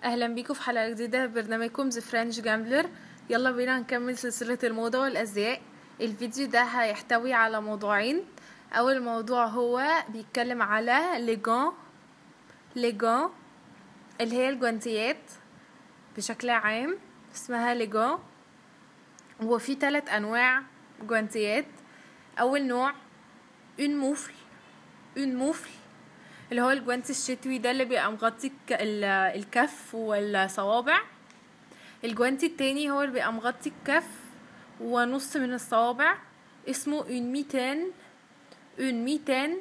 اهلا بيكم في حلقه جديده في برنامجكم ذا فرنش جامبلر يلا بينا نكمل سلسله الموضه والازياء الفيديو ده هيحتوي على موضوعين اول موضوع هو بيتكلم على ليجون ليجون اللي هي الجوانتيات بشكل عام اسمها ليجون هو في ثلاث انواع جوانتيات اول نوع اون موفل اون موفل اللي هو الجوانتي الشتوي ده اللي بيبقى مغطي الك- ال- الكف والصوابع الجوانتي التاني هو اللي بيبقى مغطي الكف ونص من الصوابع اسمه اون ميتان اون ميتان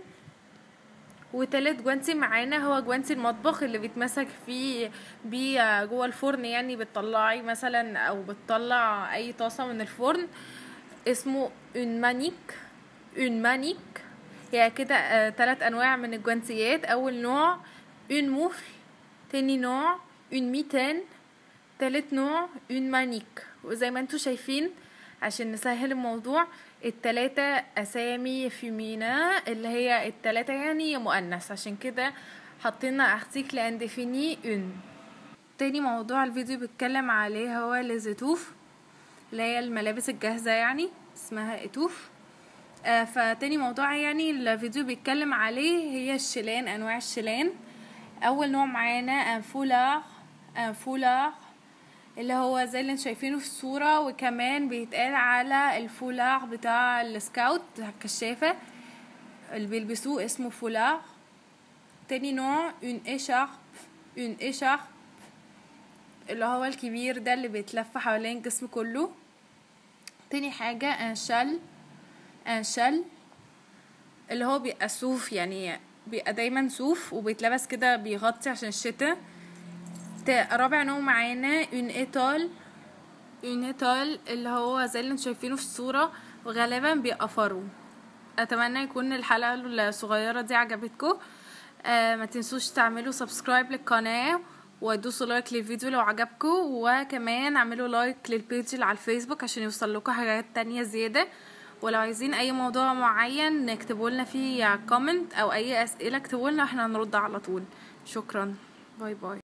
وتالت جوانتي معانا هو جوانتي المطبخ اللي بيتمسك فيه بيه جوه الفرن يعني بتطلعي مثلا او بتطلع اي طاسه من الفرن اسمه اون مانيك اون مانيك هي كده آه تلات انواع من الجوانتيات اول نوع اون موفل تاني نوع اون ميتان تالت نوع اون مانيك وزي ما انتوا شايفين عشان نسهل الموضوع التلاتة اسامي فيمينا اللي هي التلاتة يعني مؤنث عشان كده حطينا ارتيكل انديفيني اون تاني موضوع الفيديو بيتكلم عليه هو لزتوف اللي هي الملابس الجاهزة يعني اسمها اتوف آه فتاني موضوع يعني الفيديو بيتكلم عليه هي الشلان انواع الشلان اول نوع معانا انفولار انفولار اللي هو زي اللي انتوا شايفينه في الصورة وكمان بيتقال على الفولار بتاع السكاوت بتاع الكشافة اللي بيلبسوه اسمه فولار تاني نوع اون اشارب اون اشارب اللي هو الكبير ده اللي بيتلف حوالين الجسم كله تاني حاجة ان شال ان شال اللي هو بيبقى صوف يعني بيبقى دايما صوف وبيتلبس كده بيغطي عشان الشتاء تا- رابع نوع معانا اون ايتال اون ايتال اللي هو زي اللي انتوا شايفينه في الصورة وغالبا بيبقى فرو اتمنى يكون الحلقة الصغيرة دي عجبتكم آه ما تنسوش تعملوا سبسكرايب للقناة وتدوسوا لايك للفيديو لو عجبكم وكمان اعملوا لايك للبيج اللي على الفيسبوك عشان يوصل لكم حاجات تانية زيادة ولو عايزين اي موضوع معين اكتبوا لنا فيه كومنت او اي اسئله اكتبوا لنا احنا هنرد على طول شكرا باي باي